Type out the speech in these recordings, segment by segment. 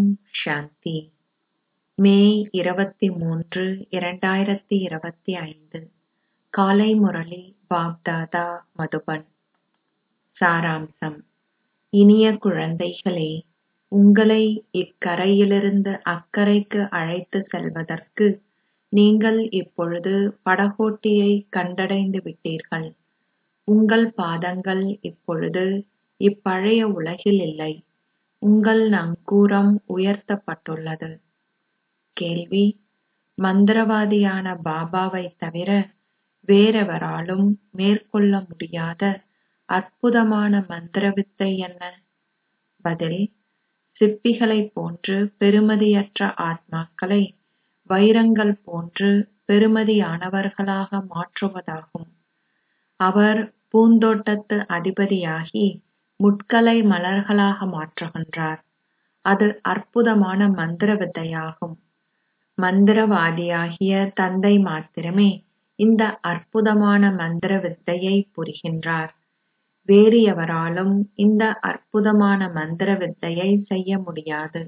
சாந்தி மே இருபத்தி மூன்று இரண்டாயிரத்தி இருபத்தி ஐந்து காலை முரளி பாப்தாதா மதுபன் சாராம்சம் இனிய குழந்தைகளே உங்களை இக்கரையிலிருந்து அக்கரைக்கு அழைத்துச் செல்வதற்கு நீங்கள் இப்பொழுது படகோட்டியை கண்டடைந்து விட்டீர்கள் உங்கள் பாதங்கள் இப்பொழுது இப்பழைய உலகில் இல்லை உங்கள் நங்கூரம் உயர்த்தப்பட்டுள்ளது கேள்வி மந்திரவாதியான பாபாவைத் தவிர வேறெவராலும் மேற்கொள்ள முடியாத அற்புதமான மந்திர வித்தை என்ன பதில் சிப்பிகளைப் போன்று பெறுமதியற்ற ஆத்மாக்களை வைரங்கள் போன்று பெறுமதியானவர்களாக மாற்றுவதாகும் அவர் பூந்தோட்டத்து அதிபதியாகி முட்களை மலர்களாக மாற்றுகின்றார் அது அற்புதமான மந்திர வித்தையாகும் மந்திரவாதியாகிய தந்தை மாத்திரமே இந்த அற்புதமான மந்திர வித்தையை புரிகின்றார் வேறு எவராலும் இந்த அற்புதமான மந்திர வித்தையை செய்ய முடியாது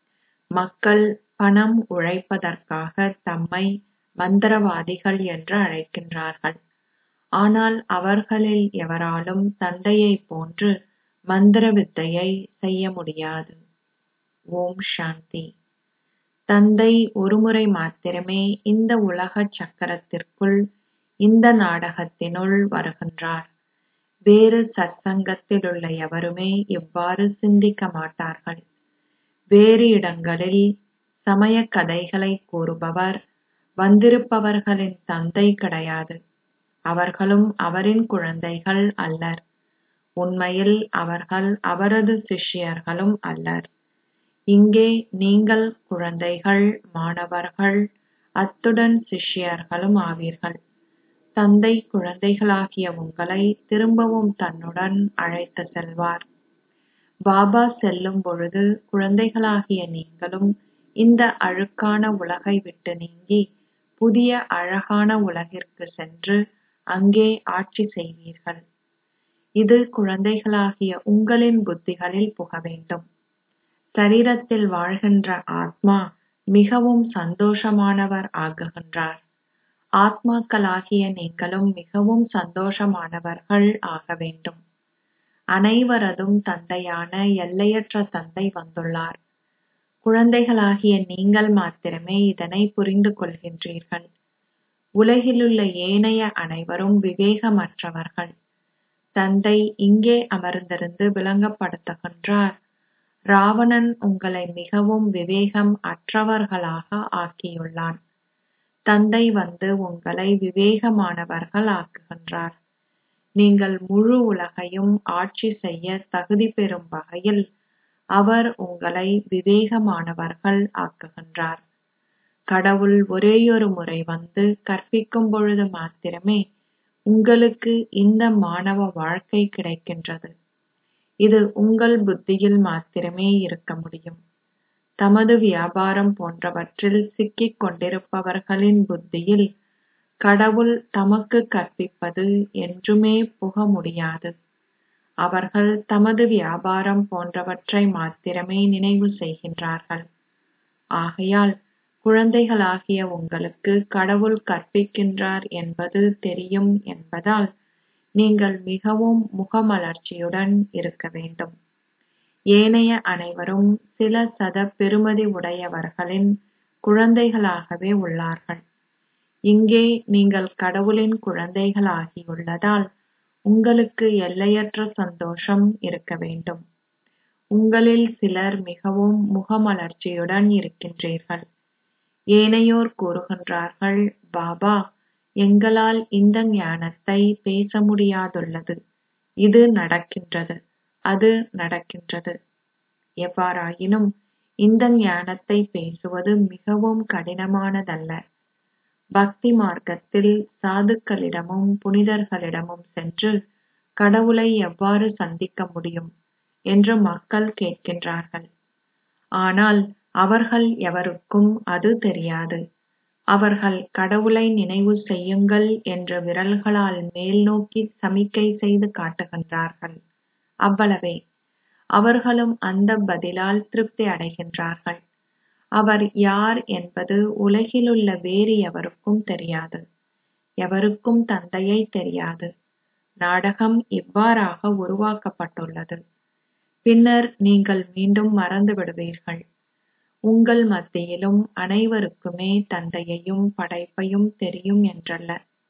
மக்கள் பணம் உழைப்பதற்காக தம்மை மந்திரவாதிகள் என்று அழைக்கின்றார்கள் ஆனால் அவர்களில் எவராலும் தந்தையைப் போன்று மந்திர வித்தையை செய்ய முடியாது ஓம் சாந்தி தந்தை ஒருமுறை மாத்திரமே இந்த உலக சக்கரத்திற்குள் இந்த நாடகத்தினுள் வருகின்றார் வேறு சத்சங்கத்திலுள்ள எவருமே இவ்வாறு சிந்திக்க மாட்டார்கள் வேறு இடங்களில் சமய கதைகளை கூறுபவர் வந்திருப்பவர்களின் தந்தை கிடையாது அவர்களும் அவரின் குழந்தைகள் அல்லர் உண்மையில் அவர்கள் அவரது சிஷ்யர்களும் அல்லர் இங்கே நீங்கள் குழந்தைகள் மாணவர்கள் அத்துடன் சிஷ்யர்களும் ஆவீர்கள் தந்தை குழந்தைகளாகிய உங்களை திரும்பவும் தன்னுடன் அழைத்து செல்வார் பாபா செல்லும் பொழுது குழந்தைகளாகிய நீங்களும் இந்த அழுக்கான உலகை விட்டு நீங்கி புதிய அழகான உலகிற்கு சென்று அங்கே ஆட்சி செய்வீர்கள் இது குழந்தைகளாகிய உங்களின் புத்திகளில் புக வேண்டும் சரீரத்தில் வாழ்கின்ற ஆத்மா மிகவும் சந்தோஷமானவர் ஆகுகின்றார் ஆத்மாக்களாகிய நீங்களும் மிகவும் சந்தோஷமானவர்கள் ஆக வேண்டும் அனைவரதும் தந்தையான எல்லையற்ற தந்தை வந்துள்ளார் குழந்தைகளாகிய நீங்கள் மாத்திரமே இதனை புரிந்து கொள்கின்றீர்கள் உலகிலுள்ள ஏனைய அனைவரும் விவேகமற்றவர்கள் தந்தை இங்கே அமர்ந்திருந்து விளங்கப்படுத்துகின்றார் ராவணன் உங்களை மிகவும் விவேகம் அற்றவர்களாக ஆக்கியுள்ளான் தந்தை வந்து உங்களை விவேகமானவர்கள் ஆக்குகின்றார் நீங்கள் முழு உலகையும் ஆட்சி செய்ய தகுதி பெறும் வகையில் அவர் உங்களை விவேகமானவர்கள் ஆக்குகின்றார் கடவுள் ஒரேயொரு முறை வந்து கற்பிக்கும் பொழுது மாத்திரமே உங்களுக்கு இந்த மாணவ வாழ்க்கை கிடைக்கின்றது இது உங்கள் புத்தியில் மாத்திரமே இருக்க முடியும் தமது வியாபாரம் போன்றவற்றில் சிக்கிக் கொண்டிருப்பவர்களின் புத்தியில் கடவுள் தமக்கு கற்பிப்பது என்றுமே புக முடியாது அவர்கள் தமது வியாபாரம் போன்றவற்றை மாத்திரமே நினைவு செய்கின்றார்கள் ஆகையால் குழந்தைகளாகிய உங்களுக்கு கடவுள் கற்பிக்கின்றார் என்பது தெரியும் என்பதால் நீங்கள் மிகவும் முகமலர்ச்சியுடன் இருக்க வேண்டும் ஏனைய அனைவரும் சில சத பெறுமதி உடையவர்களின் குழந்தைகளாகவே உள்ளார்கள் இங்கே நீங்கள் கடவுளின் குழந்தைகளாகியுள்ளதால் உங்களுக்கு எல்லையற்ற சந்தோஷம் இருக்க வேண்டும் உங்களில் சிலர் மிகவும் முகமலர்ச்சியுடன் இருக்கின்றீர்கள் ஏனையோர் கூறுகின்றார்கள் பாபா எங்களால் இந்த ஞானத்தை பேச முடியாதுள்ளது இது நடக்கின்றது அது நடக்கின்றது எவ்வாறாயினும் இந்த ஞானத்தை பேசுவது மிகவும் கடினமானதல்ல பக்தி மார்க்கத்தில் சாதுக்களிடமும் புனிதர்களிடமும் சென்று கடவுளை எவ்வாறு சந்திக்க முடியும் என்று மக்கள் கேட்கின்றார்கள் ஆனால் அவர்கள் எவருக்கும் அது தெரியாது அவர்கள் கடவுளை நினைவு செய்யுங்கள் என்று விரல்களால் மேல் நோக்கி சமிக்கை செய்து காட்டுகின்றார்கள் அவ்வளவே அவர்களும் அந்த பதிலால் திருப்தி அடைகின்றார்கள் அவர் யார் என்பது உலகிலுள்ள வேறு எவருக்கும் தெரியாது எவருக்கும் தந்தையை தெரியாது நாடகம் இவ்வாறாக உருவாக்கப்பட்டுள்ளது பின்னர் நீங்கள் மீண்டும் மறந்து விடுவீர்கள் உங்கள் மத்தியிலும் அனைவருக்குமே தந்தையையும் படைப்பையும் தெரியும் என்றல்ல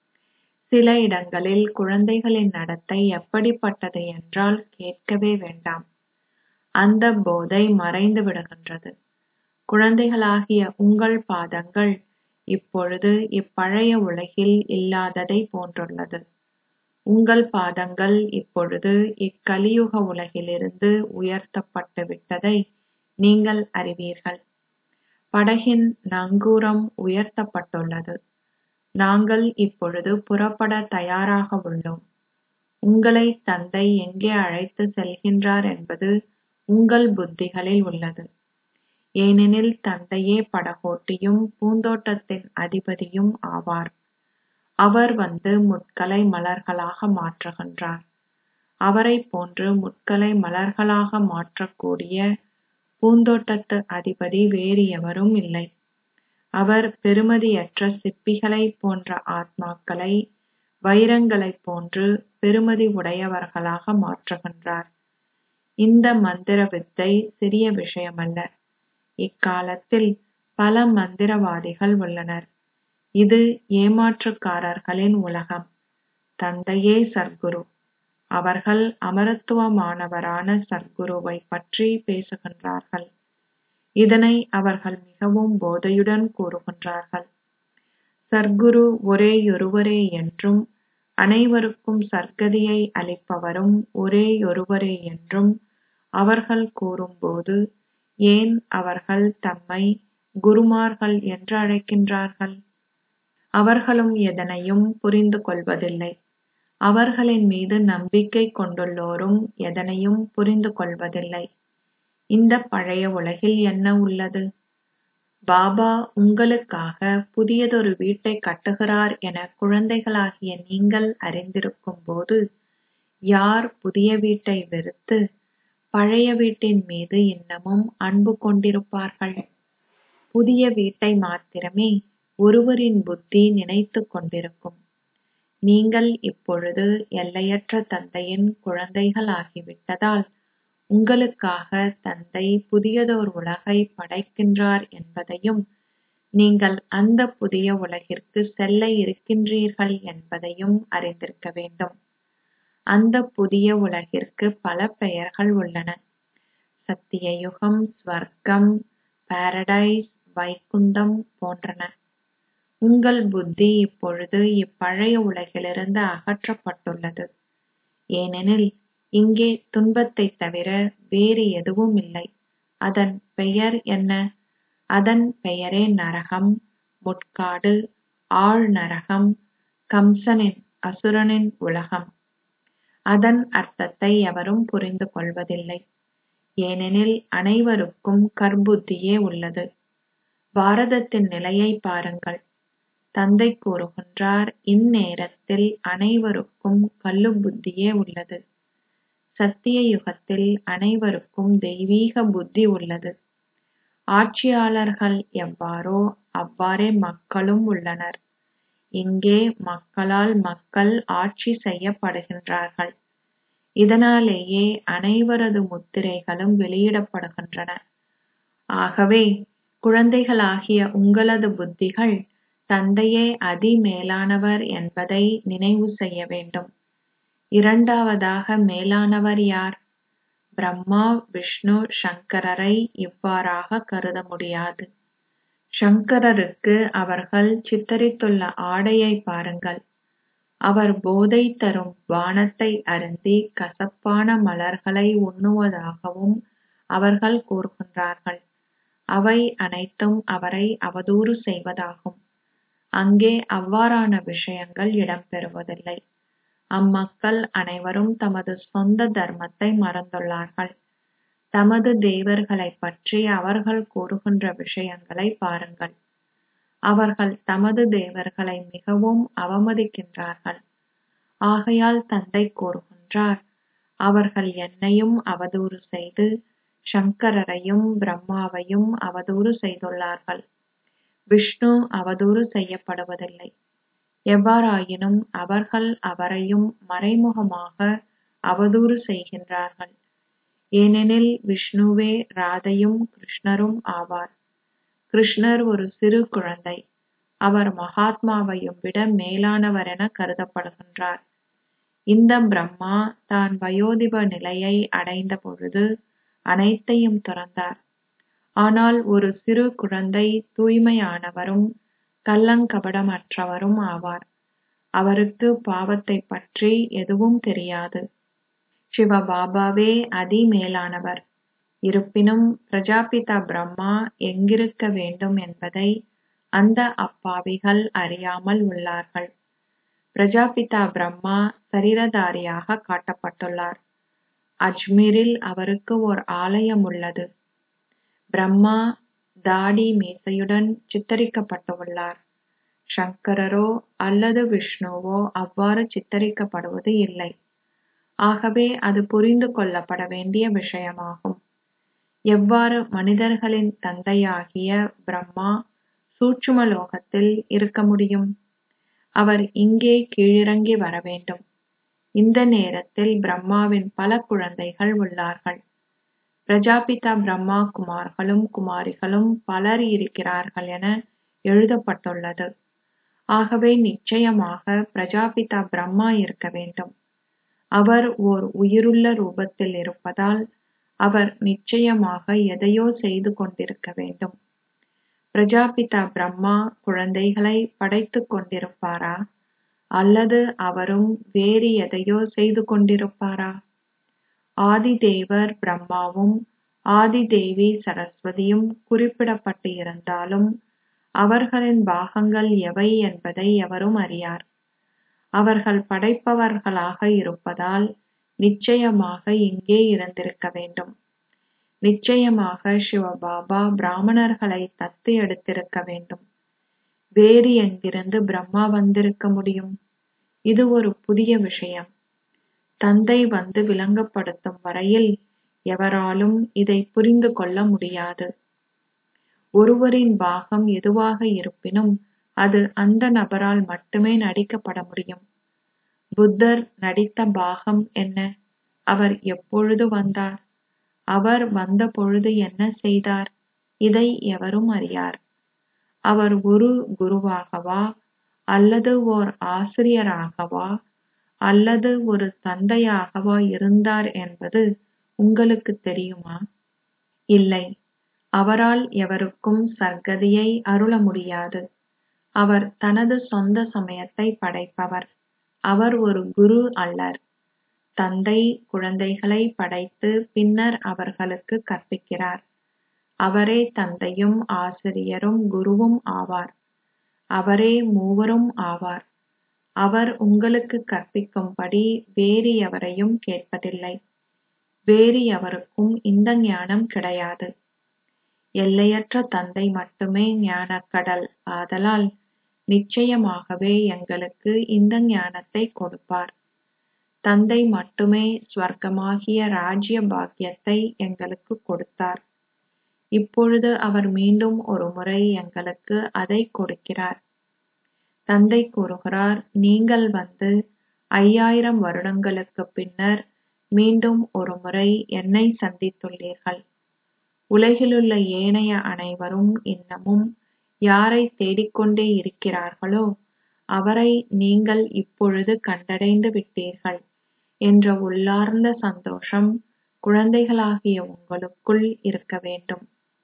சில இடங்களில் குழந்தைகளின் நடத்தை எப்படிப்பட்டது என்றால் கேட்கவே வேண்டாம் அந்த போதை மறைந்து விடுகின்றது குழந்தைகளாகிய உங்கள் பாதங்கள் இப்பொழுது இப்பழைய உலகில் இல்லாததை போன்றுள்ளது உங்கள் பாதங்கள் இப்பொழுது இக்கலியுக உலகிலிருந்து உயர்த்தப்பட்டு விட்டதை நீங்கள் அறிவீர்கள் படகின் நங்கூரம் உயர்த்தப்பட்டுள்ளது நாங்கள் இப்பொழுது புறப்பட தயாராக உள்ளோம் உங்களை தந்தை எங்கே அழைத்து செல்கின்றார் என்பது உங்கள் புத்திகளில் உள்ளது ஏனெனில் தந்தையே படகோட்டியும் பூந்தோட்டத்தின் அதிபதியும் ஆவார் அவர் வந்து முட்களை மலர்களாக மாற்றுகின்றார் அவரைப் போன்று முட்களை மலர்களாக மாற்றக்கூடிய பூந்தோட்டத்து அதிபதி வேறு எவரும் இல்லை அவர் பெறுமதியற்ற சிப்பிகளைப் போன்ற ஆத்மாக்களை வைரங்களைப் போன்று பெறுமதி உடையவர்களாக மாற்றுகின்றார் இந்த மந்திர வித்தை சிறிய விஷயமல்ல இக்காலத்தில் பல மந்திரவாதிகள் உள்ளனர் இது ஏமாற்றுக்காரர்களின் உலகம் தந்தையே சர்க்குரு அவர்கள் அமரத்துவமானவரான சர்க்குருவை பற்றி பேசுகின்றார்கள் இதனை அவர்கள் மிகவும் போதையுடன் கூறுகின்றார்கள் சர்க்குரு ஒரேயொருவரே என்றும் அனைவருக்கும் சர்க்கதியை அளிப்பவரும் ஒரேயொருவரே என்றும் அவர்கள் கூறும்போது ஏன் அவர்கள் தம்மை குருமார்கள் என்று அழைக்கின்றார்கள் அவர்களும் எதனையும் புரிந்து கொள்வதில்லை அவர்களின் மீது நம்பிக்கை கொண்டுள்ளோரும் எதனையும் புரிந்து கொள்வதில்லை இந்த பழைய உலகில் என்ன உள்ளது பாபா உங்களுக்காக புதியதொரு வீட்டை கட்டுகிறார் என குழந்தைகளாகிய நீங்கள் அறிந்திருக்கும் போது யார் புதிய வீட்டை வெறுத்து பழைய வீட்டின் மீது இன்னமும் அன்பு கொண்டிருப்பார்கள் புதிய வீட்டை மாத்திரமே ஒருவரின் புத்தி நினைத்துக் கொண்டிருக்கும் நீங்கள் இப்பொழுது எல்லையற்ற தந்தையின் குழந்தைகள் ஆகிவிட்டதால் உங்களுக்காக தந்தை புதியதோர் உலகை படைக்கின்றார் என்பதையும் நீங்கள் அந்த புதிய உலகிற்கு செல்ல இருக்கின்றீர்கள் என்பதையும் அறிந்திருக்க வேண்டும் அந்த புதிய உலகிற்கு பல பெயர்கள் உள்ளன சத்திய யுகம் ஸ்வர்க்கம் பாரடைஸ் வைகுந்தம் போன்றன உங்கள் புத்தி இப்பொழுது இப்பழைய உலகிலிருந்து அகற்றப்பட்டுள்ளது ஏனெனில் இங்கே துன்பத்தைத் தவிர வேறு எதுவும் இல்லை அதன் பெயர் என்ன அதன் பெயரே நரகம் முட்காடு ஆழ் நரகம் கம்சனின் அசுரனின் உலகம் அதன் அர்த்தத்தை எவரும் புரிந்து கொள்வதில்லை ஏனெனில் அனைவருக்கும் கர்ப்புத்தியே உள்ளது பாரதத்தின் நிலையை பாருங்கள் தந்தை கூறுகின்றார் இந்நேரத்தில் அனைவருக்கும் கல்லு புத்தியே உள்ளது சத்திய யுகத்தில் அனைவருக்கும் தெய்வீக புத்தி உள்ளது ஆட்சியாளர்கள் எவ்வாறோ அவ்வாறே மக்களும் உள்ளனர் இங்கே மக்களால் மக்கள் ஆட்சி செய்யப்படுகின்றார்கள் இதனாலேயே அனைவரது முத்திரைகளும் வெளியிடப்படுகின்றன ஆகவே குழந்தைகளாகிய உங்களது புத்திகள் தந்தையே அதிமேலானவர் என்பதை நினைவு செய்ய வேண்டும் இரண்டாவதாக மேலானவர் யார் பிரம்மா விஷ்ணு சங்கரரை இவ்வாறாக கருத முடியாது சங்கரருக்கு அவர்கள் சித்தரித்துள்ள ஆடையை பாருங்கள் அவர் போதை தரும் பானத்தை அருந்தி கசப்பான மலர்களை உண்ணுவதாகவும் அவர்கள் கூறுகின்றார்கள் அவை அனைத்தும் அவரை அவதூறு செய்வதாகும் அங்கே அவ்வாறான விஷயங்கள் இடம்பெறுவதில்லை அம்மக்கள் அனைவரும் தமது சொந்த தர்மத்தை மறந்துள்ளார்கள் தமது தேவர்களைப் பற்றி அவர்கள் கூறுகின்ற விஷயங்களை பாருங்கள் அவர்கள் தமது தேவர்களை மிகவும் அவமதிக்கின்றார்கள் ஆகையால் தந்தை கூறுகின்றார் அவர்கள் என்னையும் அவதூறு செய்து சங்கரரையும் பிரம்மாவையும் அவதூறு செய்துள்ளார்கள் விஷ்ணு அவதூறு செய்யப்படுவதில்லை எவ்வாறாயினும் அவர்கள் அவரையும் மறைமுகமாக அவதூறு செய்கின்றார்கள் ஏனெனில் விஷ்ணுவே ராதையும் கிருஷ்ணரும் ஆவார் கிருஷ்ணர் ஒரு சிறு குழந்தை அவர் மகாத்மாவையும் விட மேலானவரென கருதப்படுகின்றார் இந்த பிரம்மா தான் வயோதிப நிலையை அடைந்த பொழுது அனைத்தையும் துறந்தார் ஆனால் ஒரு சிறு குழந்தை தூய்மையானவரும் கள்ளங்கபடமற்றவரும் ஆவார் அவருக்கு பாவத்தை பற்றி எதுவும் தெரியாது சிவபாபாவே அதி மேலானவர் இருப்பினும் பிரஜாபிதா பிரம்மா எங்கிருக்க வேண்டும் என்பதை அந்த அப்பாவிகள் அறியாமல் உள்ளார்கள் பிரஜாபிதா பிரம்மா சரீரதாரியாக காட்டப்பட்டுள்ளார் அஜ்மீரில் அவருக்கு ஓர் ஆலயம் உள்ளது பிரம்மா தாடி மீசையுடன் சித்தரிக்கப்பட்டுள்ளார் சங்கரரோ அல்லது விஷ்ணுவோ அவ்வாறு சித்தரிக்கப்படுவது இல்லை ஆகவே அது புரிந்து கொள்ளப்பட வேண்டிய விஷயமாகும் எவ்வாறு மனிதர்களின் தந்தையாகிய பிரம்மா சூட்சும லோகத்தில் இருக்க முடியும் அவர் இங்கே கீழிறங்கி வர வேண்டும் இந்த நேரத்தில் பிரம்மாவின் பல குழந்தைகள் உள்ளார்கள் பிரஜாபிதா பிரம்மா குமார்களும் குமாரிகளும் பலர் இருக்கிறார்கள் என எழுதப்பட்டுள்ளது ஆகவே நிச்சயமாக பிரஜாபிதா பிரம்மா இருக்க வேண்டும் அவர் ஓர் உயிருள்ள ரூபத்தில் இருப்பதால் அவர் நிச்சயமாக எதையோ செய்து கொண்டிருக்க வேண்டும் பிரஜாபிதா பிரம்மா குழந்தைகளை படைத்துக் கொண்டிருப்பாரா அல்லது அவரும் வேறு எதையோ செய்து கொண்டிருப்பாரா ஆதிதேவர் பிரம்மாவும் ஆதிதேவி சரஸ்வதியும் குறிப்பிடப்பட்டு இருந்தாலும் அவர்களின் பாகங்கள் எவை என்பதை எவரும் அறியார் அவர்கள் படைப்பவர்களாக இருப்பதால் நிச்சயமாக இங்கே இருந்திருக்க வேண்டும் நிச்சயமாக சிவபாபா பிராமணர்களை தத்து எடுத்திருக்க வேண்டும் வேறு எங்கிருந்து பிரம்மா வந்திருக்க முடியும் இது ஒரு புதிய விஷயம் தந்தை வந்து விளங்கப்படுத்தும் வரையில் எவராலும் இதை புரிந்து கொள்ள முடியாது ஒருவரின் பாகம் எதுவாக இருப்பினும் அது அந்த நபரால் மட்டுமே நடிக்கப்பட முடியும் புத்தர் நடித்த பாகம் என்ன அவர் எப்பொழுது வந்தார் அவர் வந்த பொழுது என்ன செய்தார் இதை எவரும் அறியார் அவர் ஒரு குருவாகவா அல்லது ஓர் ஆசிரியராகவா அல்லது ஒரு தந்தையாகவா இருந்தார் என்பது உங்களுக்கு தெரியுமா இல்லை அவரால் எவருக்கும் சர்க்கதியை அருள முடியாது அவர் தனது சொந்த சமயத்தை படைப்பவர் அவர் ஒரு குரு அல்லர் தந்தை குழந்தைகளை படைத்து பின்னர் அவர்களுக்கு கற்பிக்கிறார் அவரே தந்தையும் ஆசிரியரும் குருவும் ஆவார் அவரே மூவரும் ஆவார் அவர் உங்களுக்கு கற்பிக்கும்படி வேறு எவரையும் கேட்பதில்லை வேறு எவருக்கும் இந்த ஞானம் கிடையாது எல்லையற்ற தந்தை மட்டுமே ஞானக்கடல் ஆதலால் நிச்சயமாகவே எங்களுக்கு இந்த ஞானத்தை கொடுப்பார் தந்தை மட்டுமே ஸ்வர்க்கமாகிய ராஜ்ய பாக்கியத்தை எங்களுக்கு கொடுத்தார் இப்பொழுது அவர் மீண்டும் ஒரு முறை எங்களுக்கு அதை கொடுக்கிறார் தந்தை கூறுகிறார் நீங்கள் வந்து ஐயாயிரம் வருடங்களுக்கு பின்னர் மீண்டும் ஒரு முறை என்னை சந்தித்துள்ளீர்கள் உலகிலுள்ள ஏனைய அனைவரும் இன்னமும் யாரை தேடிக்கொண்டே இருக்கிறார்களோ அவரை நீங்கள் இப்பொழுது கண்டடைந்து விட்டீர்கள் என்ற உள்ளார்ந்த சந்தோஷம் குழந்தைகளாகிய உங்களுக்குள் இருக்க வேண்டும்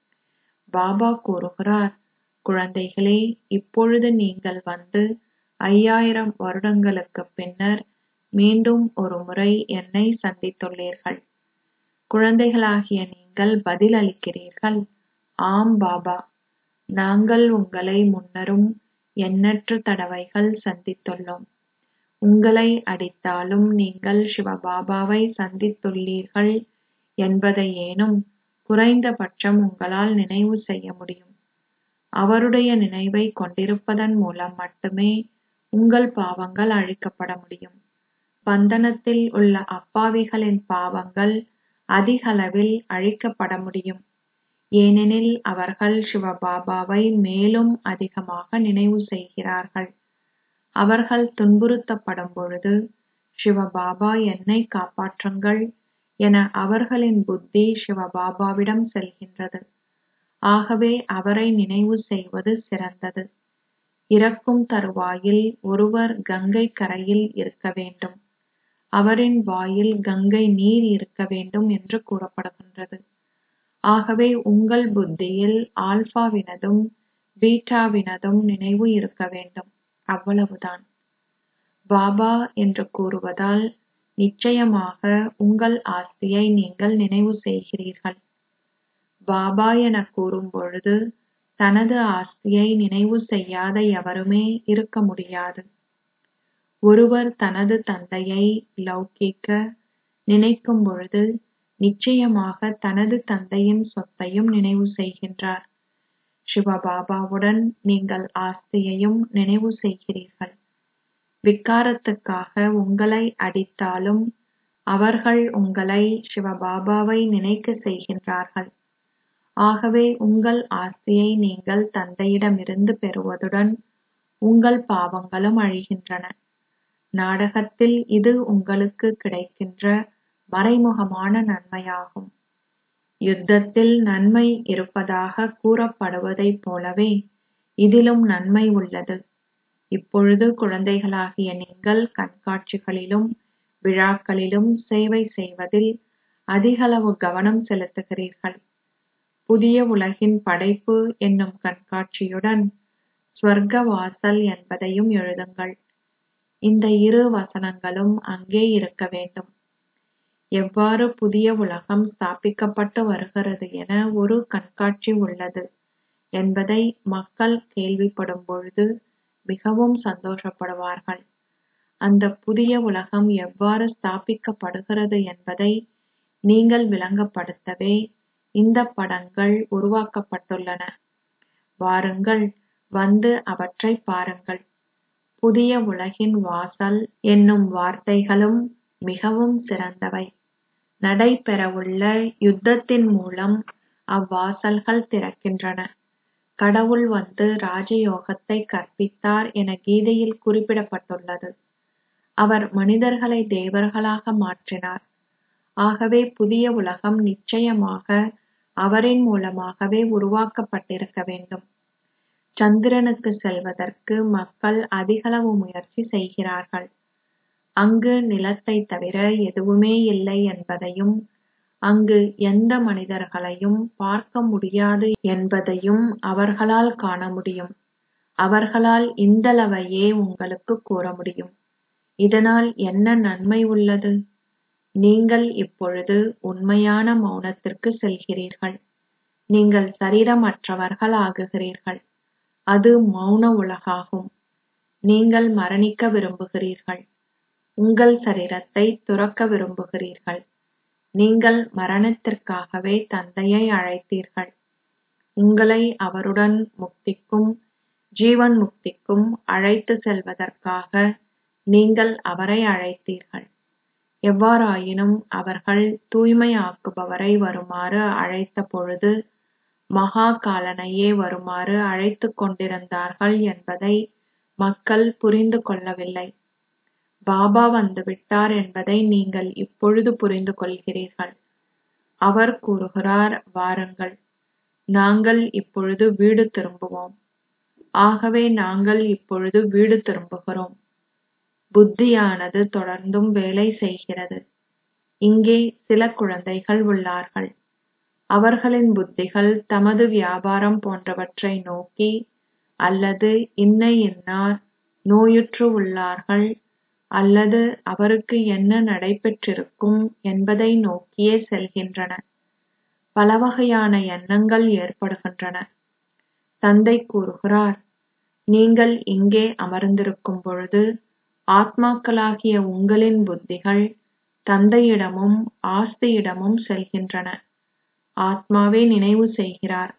பாபா கூறுகிறார் குழந்தைகளே இப்பொழுது நீங்கள் வந்து ஐயாயிரம் வருடங்களுக்கு பின்னர் மீண்டும் ஒரு முறை என்னை சந்தித்துள்ளீர்கள் குழந்தைகளாகிய நீங்கள் பதில் அளிக்கிறீர்கள் ஆம் பாபா நாங்கள் உங்களை முன்னரும் எண்ணற்ற தடவைகள் சந்தித்துள்ளோம் உங்களை அடித்தாலும் நீங்கள் சிவபாபாவை சந்தித்துள்ளீர்கள் என்பதையேனும் குறைந்தபட்சம் உங்களால் நினைவு செய்ய முடியும் அவருடைய நினைவை கொண்டிருப்பதன் மூலம் மட்டுமே உங்கள் பாவங்கள் அழிக்கப்பட முடியும் பந்தனத்தில் உள்ள அப்பாவிகளின் பாவங்கள் அதிகளவில் அழிக்கப்பட முடியும் ஏனெனில் அவர்கள் சிவபாபாவை மேலும் அதிகமாக நினைவு செய்கிறார்கள் அவர்கள் துன்புறுத்தப்படும் பொழுது சிவபாபா என்னை காப்பாற்றுங்கள் என அவர்களின் புத்தி சிவபாபாவிடம் செல்கின்றது ஆகவே அவரை நினைவு செய்வது சிறந்தது இறக்கும் தருவாயில் ஒருவர் கங்கை கரையில் இருக்க வேண்டும் அவரின் வாயில் கங்கை நீர் இருக்க வேண்டும் என்று கூறப்படுகின்றது ஆகவே உங்கள் புத்தியில் ஆல்பாவினதும் பீட்டாவினதும் நினைவு இருக்க வேண்டும் அவ்வளவுதான் பாபா என்று கூறுவதால் நிச்சயமாக உங்கள் ஆஸ்தியை நீங்கள் நினைவு செய்கிறீர்கள் பாபா என கூறும் பொழுது தனது ஆஸ்தியை நினைவு செய்யாத எவருமே இருக்க முடியாது ஒருவர் தனது தந்தையை லௌகிக்க நினைக்கும் பொழுது நிச்சயமாக தனது தந்தையின் சொத்தையும் நினைவு செய்கின்றார் சிவபாபாவுடன் நீங்கள் ஆஸ்தியையும் நினைவு செய்கிறீர்கள் விக்காரத்துக்காக உங்களை அடித்தாலும் அவர்கள் உங்களை சிவபாபாவை நினைக்க செய்கின்றார்கள் ஆகவே உங்கள் ஆஸ்தியை நீங்கள் தந்தையிடமிருந்து பெறுவதுடன் உங்கள் பாவங்களும் அழிகின்றன நாடகத்தில் இது உங்களுக்கு கிடைக்கின்ற மறைமுகமான நன்மையாகும் யுத்தத்தில் நன்மை இருப்பதாக கூறப்படுவதைப் போலவே இதிலும் நன்மை உள்ளது இப்பொழுது குழந்தைகளாகிய நீங்கள் கண்காட்சிகளிலும் விழாக்களிலும் சேவை செய்வதில் அதிகளவு கவனம் செலுத்துகிறீர்கள் புதிய உலகின் படைப்பு என்னும் கண்காட்சியுடன் ஸ்வர்க்க வாசல் என்பதையும் எழுதுங்கள் இந்த இரு வசனங்களும் அங்கே இருக்க வேண்டும் எவ்வாறு புதிய உலகம் ஸ்தாபிக்கப்பட்டு வருகிறது என ஒரு கண்காட்சி உள்ளது என்பதை மக்கள் கேள்விப்படும் பொழுது மிகவும் சந்தோஷப்படுவார்கள் அந்த புதிய உலகம் எவ்வாறு ஸ்தாபிக்கப்படுகிறது என்பதை நீங்கள் விளங்கப்படுத்தவே இந்த படங்கள் உருவாக்கப்பட்டுள்ளன வாருங்கள் வந்து அவற்றை பாருங்கள் புதிய உலகின் வாசல் என்னும் வார்த்தைகளும் மிகவும் சிறந்தவை நடைபெறவுள்ள யுத்தத்தின் மூலம் அவ்வாசல்கள் திறக்கின்றன கடவுள் வந்து ராஜயோகத்தை கற்பித்தார் என கீதையில் குறிப்பிடப்பட்டுள்ளது அவர் மனிதர்களை தேவர்களாக மாற்றினார் ஆகவே புதிய உலகம் நிச்சயமாக அவரின் மூலமாகவே உருவாக்கப்பட்டிருக்க வேண்டும் சந்திரனுக்கு செல்வதற்கு மக்கள் அதிகளவு முயற்சி செய்கிறார்கள் அங்கு நிலத்தை தவிர எதுவுமே இல்லை என்பதையும் அங்கு எந்த மனிதர்களையும் பார்க்க முடியாது என்பதையும் அவர்களால் காண முடியும் அவர்களால் இந்தளவையே உங்களுக்கு கூற முடியும் இதனால் என்ன நன்மை உள்ளது நீங்கள் இப்பொழுது உண்மையான மௌனத்திற்கு செல்கிறீர்கள் நீங்கள் சரீரமற்றவர்கள் ஆகுகிறீர்கள் அது மௌன உலகாகும் நீங்கள் மரணிக்க விரும்புகிறீர்கள் உங்கள் சரீரத்தை துறக்க விரும்புகிறீர்கள் நீங்கள் மரணத்திற்காகவே தந்தையை அழைத்தீர்கள் உங்களை அவருடன் முக்திக்கும் ஜீவன் முக்திக்கும் அழைத்து செல்வதற்காக நீங்கள் அவரை அழைத்தீர்கள் எவ்வாறாயினும் அவர்கள் தூய்மையாக்குபவரை வருமாறு அழைத்த பொழுது மகா காலனையே வருமாறு அழைத்துக் கொண்டிருந்தார்கள் என்பதை மக்கள் புரிந்து கொள்ளவில்லை பாபா வந்துவிட்டார் என்பதை நீங்கள் இப்பொழுது புரிந்து கொள்கிறீர்கள் அவர் கூறுகிறார் வாருங்கள் நாங்கள் இப்பொழுது வீடு திரும்புவோம் ஆகவே நாங்கள் இப்பொழுது வீடு திரும்புகிறோம் புத்தியானது தொடர்ந்தும் வேலை செய்கிறது இங்கே சில குழந்தைகள் உள்ளார்கள் அவர்களின் புத்திகள் தமது வியாபாரம் போன்றவற்றை நோக்கி அல்லது இன்ன இன்னார் நோயுற்று உள்ளார்கள் அல்லது அவருக்கு என்ன நடைபெற்றிருக்கும் என்பதை நோக்கியே செல்கின்றன பலவகையான எண்ணங்கள் ஏற்படுகின்றன தந்தை கூறுகிறார் நீங்கள் இங்கே அமர்ந்திருக்கும் பொழுது ஆத்மாக்களாகிய உங்களின் புத்திகள் தந்தையிடமும் ஆஸ்தியிடமும் செல்கின்றன ஆத்மாவே நினைவு செய்கிறார்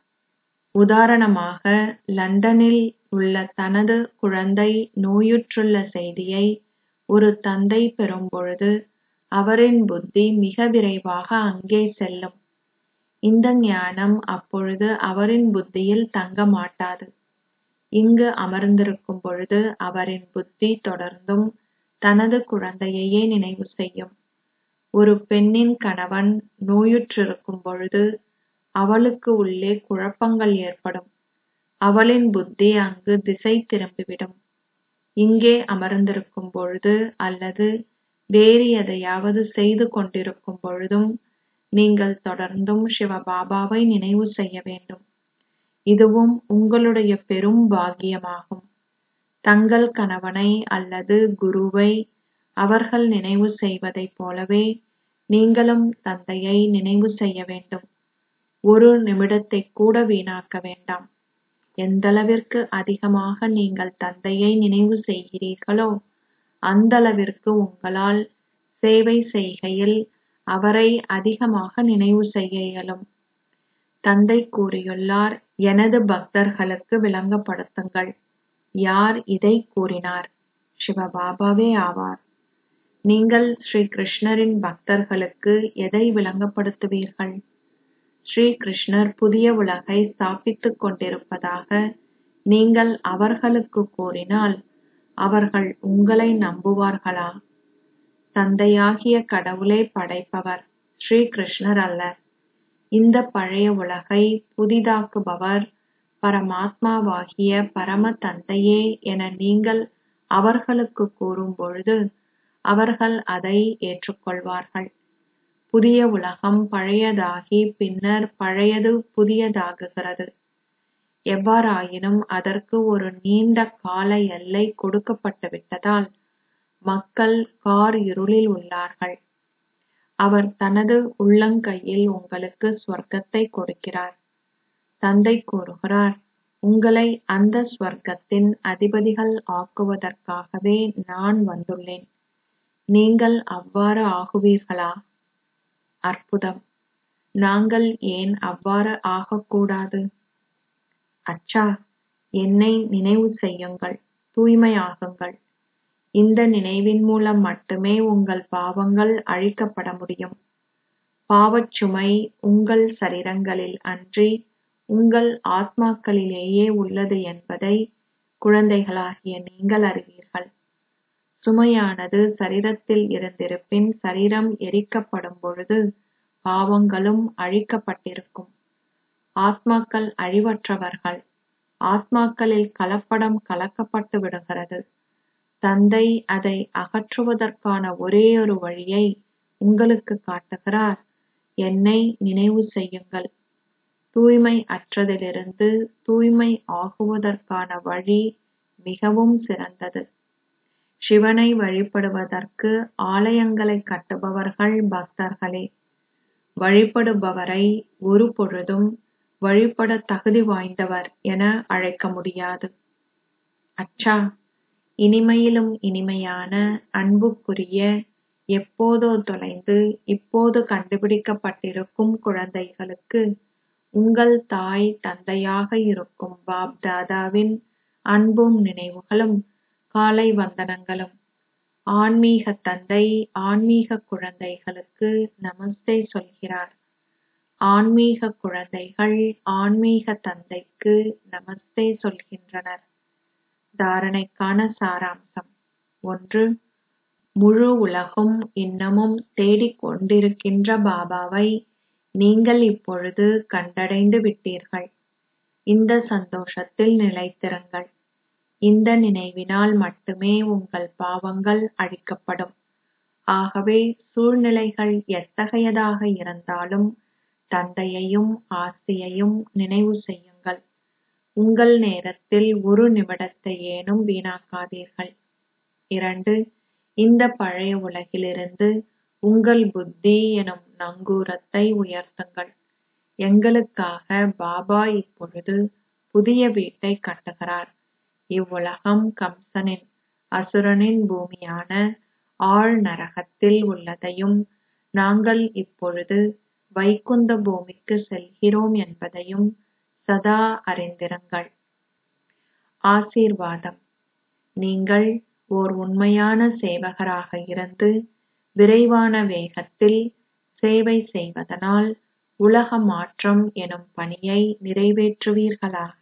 உதாரணமாக லண்டனில் உள்ள தனது குழந்தை நோயுற்றுள்ள செய்தியை ஒரு தந்தை பெறும்பொழுது அவரின் புத்தி மிக விரைவாக அங்கே செல்லும் இந்த ஞானம் அப்பொழுது அவரின் புத்தியில் தங்க மாட்டாது இங்கு அமர்ந்திருக்கும் பொழுது அவரின் புத்தி தொடர்ந்தும் தனது குழந்தையையே நினைவு செய்யும் ஒரு பெண்ணின் கணவன் நோயுற்றிருக்கும் பொழுது அவளுக்கு உள்ளே குழப்பங்கள் ஏற்படும் அவளின் புத்தி அங்கு திசை திரும்பிவிடும் இங்கே அமர்ந்திருக்கும் பொழுது அல்லது வேறு எதையாவது செய்து கொண்டிருக்கும் பொழுதும் நீங்கள் தொடர்ந்தும் சிவபாபாவை நினைவு செய்ய வேண்டும் இதுவும் உங்களுடைய பெரும் பாக்கியமாகும் தங்கள் கணவனை அல்லது குருவை அவர்கள் நினைவு செய்வதைப் போலவே நீங்களும் தந்தையை நினைவு செய்ய வேண்டும் ஒரு நிமிடத்தை கூட வீணாக்க வேண்டாம் எந்தளவிற்கு அதிகமாக நீங்கள் தந்தையை நினைவு செய்கிறீர்களோ அந்தளவிற்கு உங்களால் சேவை செய்கையில் அவரை அதிகமாக நினைவு செய்ய இயலும் தந்தை கூறியுள்ளார் எனது பக்தர்களுக்கு விளங்கப்படுத்துங்கள் யார் இதை கூறினார் சிவபாபாவே ஆவார் நீங்கள் ஸ்ரீ கிருஷ்ணரின் பக்தர்களுக்கு எதை விளங்கப்படுத்துவீர்கள் ஸ்ரீ கிருஷ்ணர் புதிய உலகை ஸ்தாபித்துக் கொண்டிருப்பதாக நீங்கள் அவர்களுக்கு கூறினால் அவர்கள் உங்களை நம்புவார்களா தந்தையாகிய கடவுளே படைப்பவர் ஸ்ரீ கிருஷ்ணர் அல்லர் இந்த பழைய உலகை புதிதாக்குபவர் பரமாத்மாவாகிய பரம தந்தையே என நீங்கள் அவர்களுக்கு கூறும் பொழுது அவர்கள் அதை ஏற்றுக்கொள்வார்கள் புதிய உலகம் பழையதாகி பின்னர் பழையது புதியதாகுகிறது எவ்வாறாயினும் அதற்கு ஒரு நீண்ட கால எல்லை கொடுக்கப்பட்டு விட்டதால் மக்கள் கார் இருளில் உள்ளார்கள் அவர் தனது உள்ளங்கையில் உங்களுக்கு சொர்க்கத்தை கொடுக்கிறார் தந்தை கூறுகிறார் உங்களை அந்த ஸ்வர்க்கத்தின் அதிபதிகள் ஆக்குவதற்காகவே நான் வந்துள்ளேன் நீங்கள் அவ்வாறு ஆகுவீர்களா அற்புதம் நாங்கள் ஏன் அவ்வாறு ஆகக்கூடாது அச்சா என்னை நினைவு செய்யுங்கள் தூய்மையாகுங்கள் இந்த நினைவின் மூலம் மட்டுமே உங்கள் பாவங்கள் அழிக்கப்பட முடியும் பாவச் சுமை உங்கள் சரீரங்களில் அன்றி உங்கள் ஆத்மாக்களிலேயே உள்ளது என்பதை குழந்தைகளாகிய நீங்கள் அறிவீர்கள் சுமையானது சரீரத்தில் இருந்திருப்பின் சரீரம் எரிக்கப்படும் பொழுது பாவங்களும் அழிக்கப்பட்டிருக்கும் ஆத்மாக்கள் அழிவற்றவர்கள் ஆத்மாக்களில் கலப்படம் கலக்கப்பட்டு விடுகிறது தந்தை அதை அகற்றுவதற்கான ஒரேயொரு வழியை உங்களுக்கு காட்டுகிறார் என்னை நினைவு செய்யுங்கள் தூய்மை அற்றதிலிருந்து தூய்மை ஆகுவதற்கான வழி மிகவும் சிறந்தது சிவனை வழிபடுவதற்கு ஆலயங்களை கட்டுபவர்கள் பக்தர்களே வழிபடுபவரை ஒரு பொழுதும் வழிபட தகுதி வாய்ந்தவர் என அழைக்க முடியாது அச்சா இனிமையிலும் இனிமையான அன்புக்குரிய எப்போதோ தொலைந்து இப்போது கண்டுபிடிக்கப்பட்டிருக்கும் குழந்தைகளுக்கு உங்கள் தாய் தந்தையாக இருக்கும் பாப் தாதாவின் அன்பும் நினைவுகளும் காலை வந்தனங்களும் ஆன்மீக தந்தை ஆன்மீக குழந்தைகளுக்கு நமஸ்தே சொல்கிறார் ஆன்மீக குழந்தைகள் ஆன்மீக தந்தைக்கு நமஸ்தே சொல்கின்றனர் தாரணைக்கான சாராம்சம் ஒன்று முழு உலகும் இன்னமும் தேடிக் கொண்டிருக்கின்ற பாபாவை நீங்கள் இப்பொழுது கண்டடைந்து விட்டீர்கள் இந்த சந்தோஷத்தில் நிலைத்திருங்கள் இந்த நினைவினால் மட்டுமே உங்கள் பாவங்கள் அழிக்கப்படும் ஆகவே சூழ்நிலைகள் எத்தகையதாக இருந்தாலும் தந்தையையும் ஆஸ்தியையும் நினைவு செய்யுங்கள் உங்கள் நேரத்தில் ஒரு நிமிடத்தை ஏனும் வீணாக்காதீர்கள் இரண்டு இந்த பழைய உலகிலிருந்து உங்கள் புத்தி எனும் நங்கூரத்தை உயர்த்துங்கள் எங்களுக்காக பாபா இப்பொழுது புதிய வீட்டை கட்டுகிறார் இவ்வுலகம் கம்சனின் அசுரனின் பூமியான ஆழ் நரகத்தில் உள்ளதையும் நாங்கள் இப்பொழுது வைகுந்த பூமிக்கு செல்கிறோம் என்பதையும் சதா அறிந்திருங்கள் ஆசீர்வாதம் நீங்கள் ஓர் உண்மையான சேவகராக இருந்து விரைவான வேகத்தில் சேவை செய்வதனால் உலக மாற்றம் எனும் பணியை நிறைவேற்றுவீர்களாக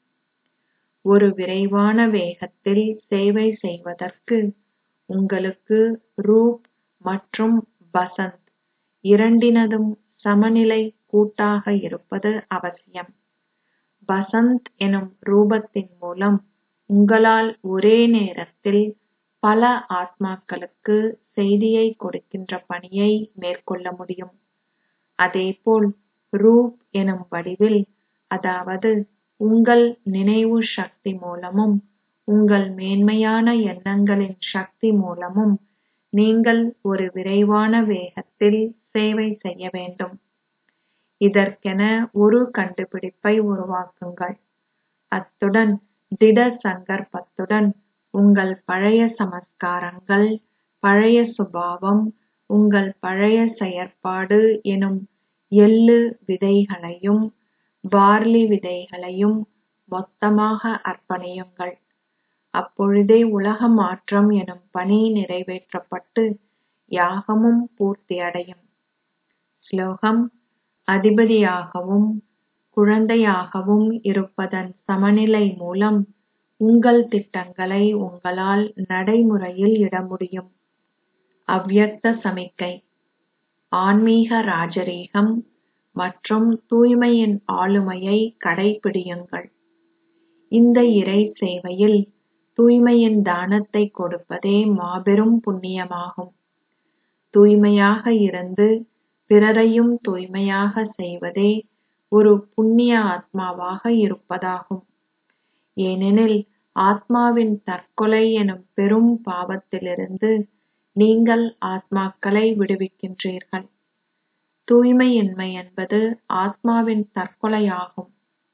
ஒரு விரைவான வேகத்தில் சேவை செய்வதற்கு உங்களுக்கு ரூப் மற்றும் பசந்த் இரண்டினதும் சமநிலை கூட்டாக இருப்பது அவசியம் பசந்த் எனும் ரூபத்தின் மூலம் உங்களால் ஒரே நேரத்தில் பல ஆத்மாக்களுக்கு செய்தியை கொடுக்கின்ற பணியை மேற்கொள்ள முடியும் அதேபோல் ரூப் எனும் வடிவில் அதாவது உங்கள் நினைவு சக்தி மூலமும் உங்கள் மேன்மையான எண்ணங்களின் சக்தி மூலமும் நீங்கள் ஒரு விரைவான வேகத்தில் சேவை செய்ய வேண்டும் இதற்கென ஒரு கண்டுபிடிப்பை உருவாக்குங்கள் அத்துடன் திட சங்கற்பத்துடன் உங்கள் பழைய சமஸ்காரங்கள் பழைய சுபாவம் உங்கள் பழைய செயற்பாடு எனும் எள்ளு விதைகளையும் பார்லி விதைகளையும் மொத்தமாக அர்ப்பணியுங்கள் அப்பொழுதே உலக மாற்றம் எனும் பணி நிறைவேற்றப்பட்டு யாகமும் பூர்த்தியடையும் ஸ்லோகம் அதிபதியாகவும் குழந்தையாகவும் இருப்பதன் சமநிலை மூலம் உங்கள் திட்டங்களை உங்களால் நடைமுறையில் இட முடியும் அவ்யக்த சமிக்கை ஆன்மீக ராஜரீகம் மற்றும் தூய்மையின் ஆளுமையை கடைபிடியுங்கள் இந்த இறை சேவையில் தூய்மையின் தானத்தை கொடுப்பதே மாபெரும் புண்ணியமாகும் தூய்மையாக இருந்து பிறரையும் தூய்மையாக செய்வதே ஒரு புண்ணிய ஆத்மாவாக இருப்பதாகும் ஏனெனில் ஆத்மாவின் தற்கொலை எனும் பெரும் பாவத்திலிருந்து நீங்கள் ஆத்மாக்களை விடுவிக்கின்றீர்கள் தூய்மையின்மை என்பது ஆத்மாவின் தற்கொலையாகும்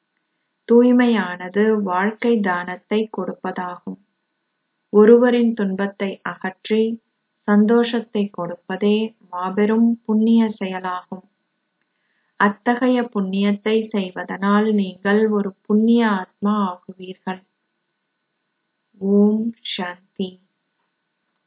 தூய்மையானது வாழ்க்கை தானத்தை கொடுப்பதாகும் ஒருவரின் துன்பத்தை அகற்றி சந்தோஷத்தை கொடுப்பதே மாபெரும் புண்ணிய செயலாகும் அத்தகைய புண்ணியத்தை செய்வதனால் நீங்கள் ஒரு புண்ணிய ஆத்மா ஆகுவீர்கள் ஓம் சாந்தி